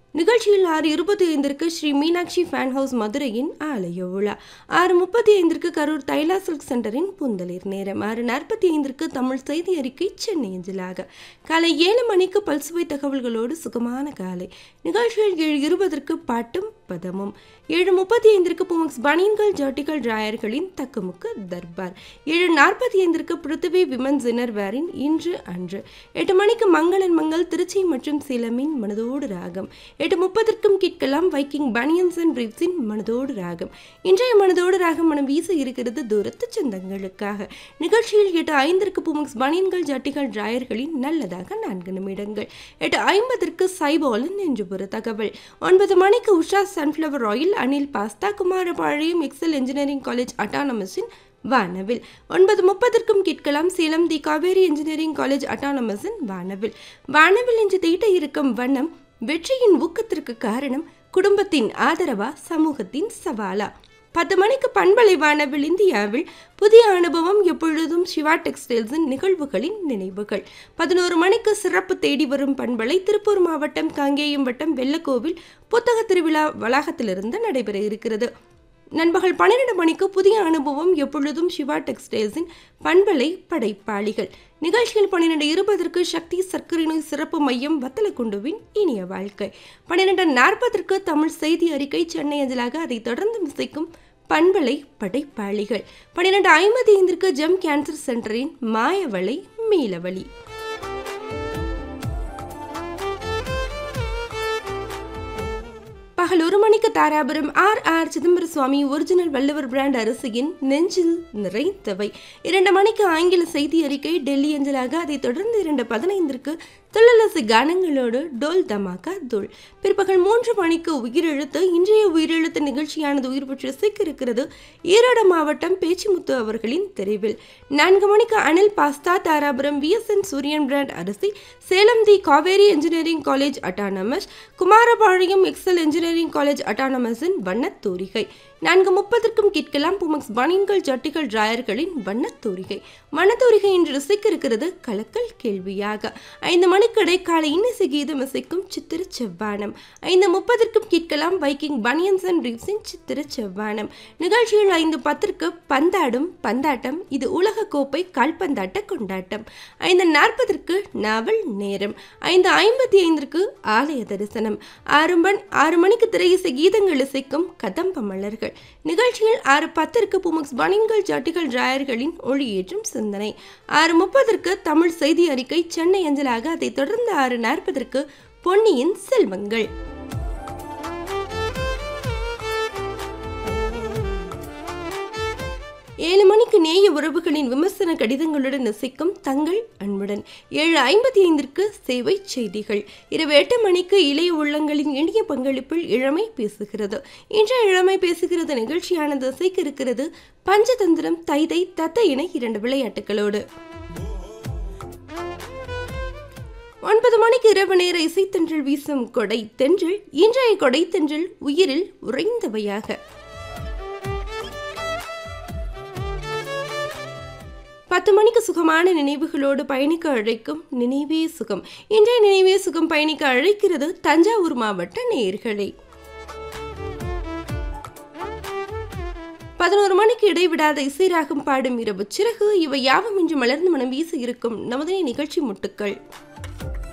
நிகழ்ச்சியில் ஆறு இருபத்தி ஐந்திற்கு ஸ்ரீ மீனாட்சி ஃபேன் ஹவுஸ் மதுரையின் ஆலய விழா ஆறு முப்பத்தி ஐந்திற்கு கரூர் தைலா சில்க் சென்டரின் புந்தளிர் நேரம் ஆறு நாற்பத்தி ஐந்திற்கு தமிழ் செய்தி அறிக்கை சென்னை அஞ்சலாக காலை ஏழு மணிக்கு பல்சுவை தகவல்களோடு சுகமான காலை நிகழ்ச்சியில் ஏழு இருபதற்கு பாட்டும் பதமும் ஏழு முப்பத்தி ஐந்திற்கு புமக்ஸ் பனியன்கள் ஜாட்டிகள் டிராயர்களின் தக்குமுக்கு தர்பார் ஏழு நாற்பத்தி ஐந்திற்கு பிருத்திவி விமன் ஜினர்வேரின் இன்று அன்று எட்டு மணிக்கு மங்களன் மங்கள் திருச்சி மற்றும் சேலமின் மனதோடு ராகம் எட்டு முப்பதற்கும் கேட்கலாம் வைக்கிங் பனியன்ஸ் அண்ட் பிரீப்ஸின் மனதோடு ராகம் இன்றைய மனதோடு ராகம் மனம் வீச இருக்கிறது தூரத்து சொந்தங்களுக்காக நிகழ்ச்சியில் எட்டு ஐந்திற்கு புமக்ஸ் பனியன்கள் ஜட்டிகள் டிராயர்களின் நல்லதாக நான்கு நிமிடங்கள் எட்டு ஐம்பதற்கு சைபாலன் என்று ஒரு தகவல் ஒன்பது மணிக்கு Usha sunflower oil Anil pasta Kumarapalayam Excel engineering college அட்டானமஸின் வானவில் ஒன்பது முப்பதற்கும் கேட்கலாம் Salem the Kaveri engineering college அட்டானமஸின் வானவில் வானவில் என்று தீட்ட இருக்கும் வண்ணம் வெற்றியின் ஊக்கத்திற்கு காரணம் குடும்பத்தின் ஆதரவா சமூகத்தின் சவாலா பத்து மணிக்கு பண்பலை வானவில் இந்தியாவில் புதிய அனுபவம் எப்பொழுதும் சிவா டெக்ஸ்டைல்ஸின் நிகழ்வுகளின் நினைவுகள் பதினோரு மணிக்கு சிறப்பு தேடி வரும் பண்பலை திருப்பூர் மாவட்டம் காங்கேயம் வட்டம் வெள்ளக்கோவில் புத்தக திருவிழா வளாகத்திலிருந்து நடைபெற இருக்கிறது நண்பகல் பன்னிரண்டு மணிக்கு புதிய அனுபவம் எப்பொழுதும் சிவா டெக்ஸ்டைல்ஸின் பண்பலை படைப்பாளிகள் நிகழ்ச்சியில் பன்னிரெண்டு இருபதற்கு சக்தி சர்க்கரை நோய் சிறப்பு மையம் வத்தலக்குண்டுவின் இனிய வாழ்க்கை பன்னிரெண்டு நாற்பதற்கு தமிழ் செய்தி அறிக்கை சென்னை அஞ்சலாக அதை தொடர்ந்து மிசைக்கும் பண்பலை படைப்பாளிகள் பன்னிரெண்டு ஐம்பத்தி ஐந்திற்கு ஜெம் கேன்சர் சென்டரின் மாயவளை மீளவழி பகல் ஒரு மணிக்கு Dharapuram R R Chidambara Swami original Valluvar brand அரிசியின் நெஞ்சில் நிறைந்தவை இரண்டு மணிக்கு ஆங்கில செய்தி அறிக்கை டெல்லி அஞ்சலாக அதைத் தொடர்ந்து இரண்டு பதினைந்திற்கு துள்ளலசு கானங்களோடு டோல் தமாக்கா தூள் பிற்பகல் மூன்று மணிக்கு உயிரெழுத்து இன்றைய உயிரெழுத்து நிகழ்ச்சியானது உயிர் பெற்று சிக்க இருக்கிறது ஈரோடு மாவட்டம் பேச்சிமுத்து அவர்களின் தெரிவில் நான்கு மணிக்கு Anil pasta Dharapuram VSN Suriyan brand அரிசி Salem the Kaveri engineering college autonomous Kumarapalayam Excel engineering college அட்டானமஸின் வண்ணத் தூரிகை நான்கு முப்பதற்கும் கேட்கலாம் புமக்ஸ் பனியன்கள் ஜட்டிகள் டிராயர்களின் வண்ணத் தூரிகை வண்ணத்தூரிகை இன்று ருசிக்க இருக்கிறது கலக்கல் கேள்வியாக ஐந்து மணிக்கடை காலை இன்னிசை கீதம் இசைக்கும் சித்திர செவ்வானம் ஐந்து முப்பதற்கும் கேட்கலாம் பைக்கிங் பனியன்ஸ் அண்ட் ரீவ்ஸின் சித்திர செவ்வானம் நிகழ்ச்சியில் ஐந்து பத்திற்கு பந்தாடும் பந்தாட்டம் இது உலக கோப்பை கால்பந்தாட்ட கொண்டாட்டம் ஐந்து நாற்பதற்கு நாவல் நேரம் ஐந்து ஐம்பத்தி ஐந்திற்கு ஆலய தரிசனம் ஆறு மணி ஆறு மணிக்கு திரையிசை கீதங்கள் இசைக்கும் கதம்ப மலர்கள் நிகழ்ச்சியில் ஆறு பத்திற்கு புமக்ஸ் பனின்கள் ஜட்டிகள் டிராயர்களின் ஒளியேற்றும் சிந்தனை ஆறு முப்பதற்கு தமிழ் செய்தி அறிக்கை சென்னை அஞ்சலாக அதைத் தொடர்ந்து ஆறு நாற்பதற்கு பொன்னியின் செல்வங்கள் ஏழு மணிக்கு நேய உறவுகளின் விமர்சன கடிதங்களுடன் இசைக்கும் தங்கள் அன்புடன் ஏழு ஐம்பத்தி ஐந்திற்கு சேவை செய்திகள் இரவு எட்டு மணிக்கு இளைய உள்ளங்களின் இனிய பங்களிப்பில் இளமை பேசுகிறது இன்றைய இளமை பேசுகிறது நிகழ்ச்சியானது இசைக்க இருக்கிறது பஞ்சதந்திரம் தைதை தத்த இணை இரண்டு விளையாட்டுகளோடு ஒன்பது மணிக்கு இரவு நேர இசைத்தன்றல் வீசும் கொடை தென்றல் இன்றைய கொடை தென்றல் உயிரில் உறைந்தவையாக பத்து மணிக்கு சுகமான நினைவுகளோடு பயணிக்க அழைக்கும் நினைவே சுகம் இன்றைய நினைவே சுகம் பயணிக்க அழைக்கிறது தஞ்சாவூர் மாவட்ட நேயர்களை பதினோரு மணிக்கு இடைவிடாத இசைராகம் பாடும் இரவு சிறகு இவை யாவும் இன்று மலர்ந்து மனம் வீச இருக்கும் நமது நிகழ்ச்சி முட்டுக்கள்